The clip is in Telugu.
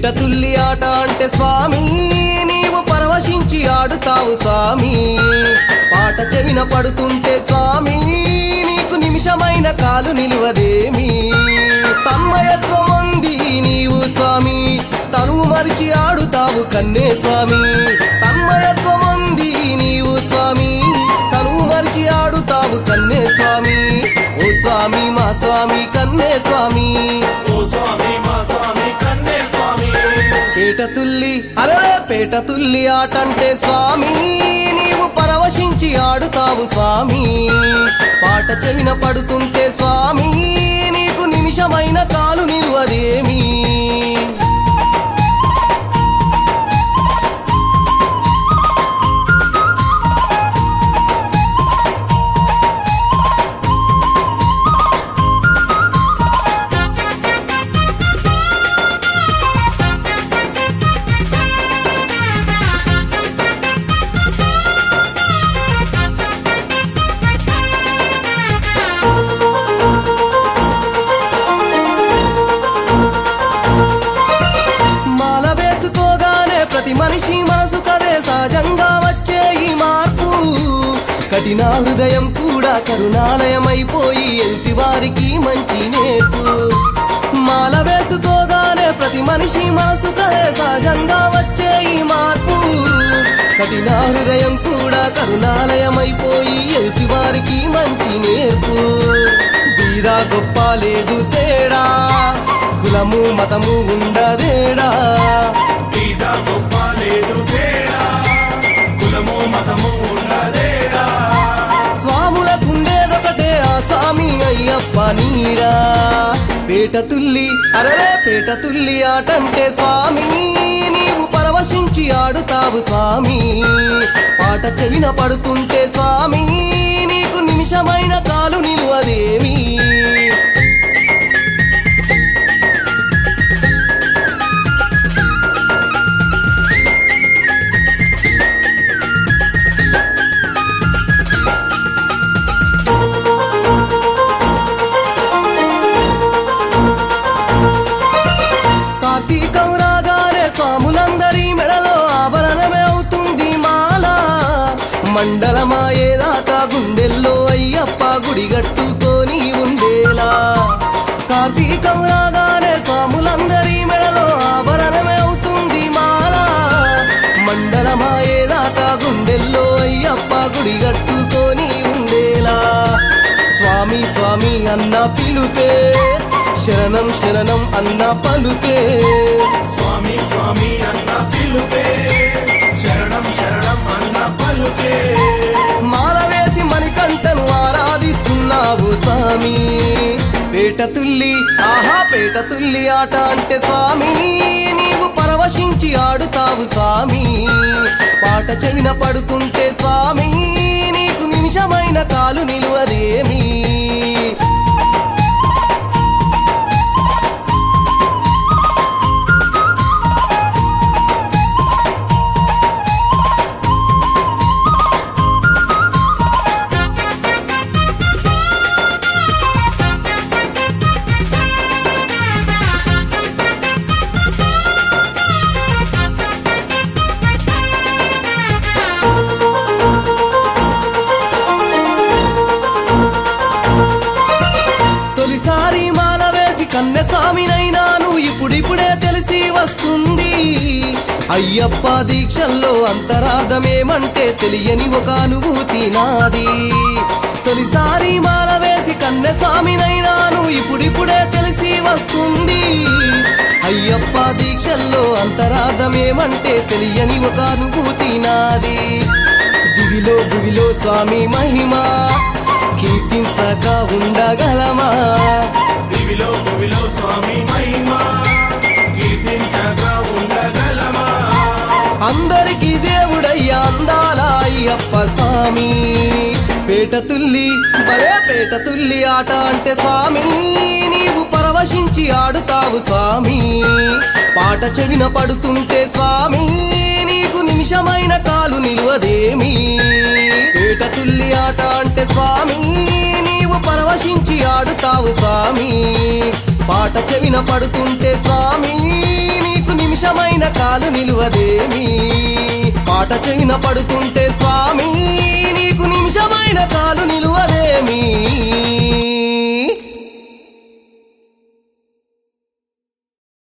పేట తుల్లి ఆట అంటే స్వామి నీవు పరవశించి ఆడుతావు స్వామి పాట చెవిన పడుతుంటే స్వామి నీకు నిమిషమైన కాలు నిలువదేమి తన్మయత్వం ఉంది నీవు స్వామి తనువు మరిచి ఆడుతావు కన్నే స్వామి తన్మయత్వం ఉంది నీవు స్వామి తనువు మరిచి ఆడుతావు కన్నే స్వామి ఓ స్వామి మా స్వామి కన్నే స్వామి ఓ స్వామి మా స్వామి కన్నే స్వామి పేట తుల్లి అరే పేట తుల్లి ఆటంటే స్వామి నీవు పరవశించి ఆడుతావు స్వామి పాట చెవిన పడుతుంటే స్వామి నీకు నిమిషమైన కాలు నిలువదేమి మాల వేసుకోగానే ప్రతి మనిషి మనసు కదే సహజంగా వచ్చే ఈ మార్పు కఠిన హృదయం కూడా కరుణాలయమైపోయి ఎల్టి వారికి మంచి నేర్పు మాల వేసుకోగానే ప్రతి మనిషి మనసు కదే సహజంగా వచ్చే ఈ మార్పు కఠిన హృదయం కూడా కరుణాలయమైపోయి ఎల్టి వారికి మంచి నేర్పు వీరా గొప్ప లేదు తేడా కులము మతము ఉండదేడా బీద గొప్ప లేదు తేడా కులము మతము ఉండదేడా స్వాములకుండేదొకటే ఆ స్వామి అయ్యప్ప నీరా పేట తుల్లి అరరే పేట తుల్లి ఆటంటే స్వామి నీవు పరవశించి ఆడుతావు స్వామి పాట చెవిన పడుతుంటే స్వామి నీకు నిమిషమైన కాలు నిలువదేమి కార్తీకం రాగానే స్వాములందరి మెడలో ఆభరణమే అవుతుంది మాల మండలమాయేదాకా గుండెల్లో అయ్యప్ప గుడి గట్టుకొని ఉండేలా కార్తీకం రాగానే స్వాములందరి మెడలో ఆభరణమే అవుతుంది మాల మండలమాయేదాకా గుండెల్లో అయ్యప్ప గుడి గట్టుకొని ఉండేలా స్వామి స్వామి అన్న పిలుపే శరణం శరణం అన్న పలుకే స్వామి స్వామి అన్న పిలుపే శరణం శరణం అన్న పలుకే మాలవేసి మణికంఠను ఆరాధిస్తున్నావు స్వామి పేట తుల్లి ఆహా పేట తుల్లి ఆట అంటే స్వామి నీవు పరవశించి ఆడుతావు స్వామి పాట చెవిన పడుతుంటే స్వామి నీకు నిమిషమైన కాలు నిలువదేమి తొలిసారి మాల వేసి కన్నె స్వామినైనాను ఇప్పుడిప్పుడే తెలిసి వస్తుంది అయ్యప్ప దీక్షల్లో అంతరార్థమేమంటే తెలియని ఒక అనుభూతి నాది తొలిసారి మాల వేసి కన్నె స్వామినైనాను ఇప్పుడిప్పుడే తెలిసి వస్తుంది అయ్యప్ప దీక్షల్లో అంతరార్థమేమంటే తెలియని ఒక అనుభూతి నాది దివిలో భువిలో స్వామి మహిమ కీర్తించక ఉండగలమా దివిలో భువిలో స్వామి మహిమ కీర్తించగా ఉండగలమా అందరికి దేవుడయ్యా అందాల అయ్యప్ప స్వామి పేట తుల్లి బరే పేట తుల్లి ఆట అంటే స్వామి నీవు పరవశించి ఆడుతావు స్వామి పాట చెవిన పడుతుంటే స్వామి నీకు నిమిషమైన కాలు నిలువదేమి పేట తుల్లి ఆట అంటే స్వామి నీవు పరవశించి ఆడుతావు స్వామి పాట చెవిన పడుతుంటే స్వామి నీకు నిమిష నిమిషమైన కాలు నిలువదేమి పాట చెవిన పడుతుంటే స్వామి నీకు నిమిషమైన కాలు నిలువదేమి